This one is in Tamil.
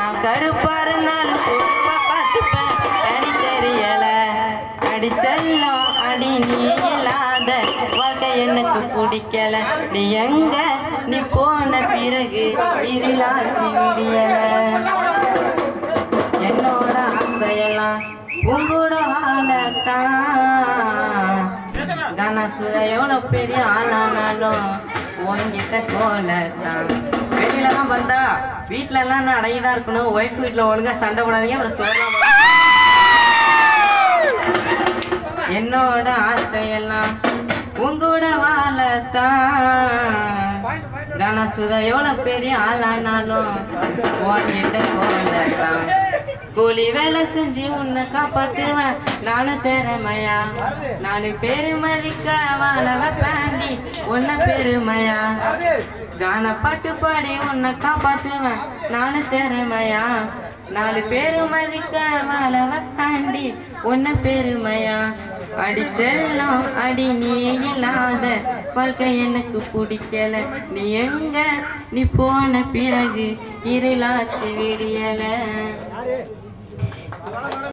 நான் கருப்பா இருந்தாலும் பொறுப்பா பார்த்துப்பேன் அடி தெரியல அடி செல்லம் அடி நீ இல்லாத வாழ்க்கை எனக்கு பிடிக்கல நீ எங்க நீ போன பிறகு இருளாச்சி விடியல என்னோட ஆசையெல்லாம் உங்களோட வாழத்தான் கனசுல எவ்வளோ பெரிய ஆளானாலும் உன்கிட்ட கோலத்தான் வெளியிலலாம் வந்தா வீட்ல எல்லாம் நான் அடங்கிதான் இருக்கணும் ஒய்ஃப் வீட்டில் ஒழுங்கா சண்டை போடாதீங்க அப்புறம் சொல்லலாம் என்னோட ஆசையெல்லாம் உங்களோட வாழத்தான் கனசுத எவ்வளோ பெரிய ஆளானாலும் உன்கிட்ட கோலத்தான் கூலி வேலை செஞ்சு உன்னை காப்பாத்துவேன் நானும் திறமையா நாலு பேரு மதிக்க வாழ வைப்பேண்டி உன்னை பெருமையா கான பாட்டு பாடி உன்னை காப்பாத்துவேன் நானும் திறமையா நாலு பேரு மதிக்க வாழ வைப்பேண்டி உன்னை பெருமையா அடி செல்லம் அடி நீ இல்லாத வாழ்க்கை எனக்கு பிடிக்கல நீ எங்க நீ போன பிறகு இருளாச்சு விடியல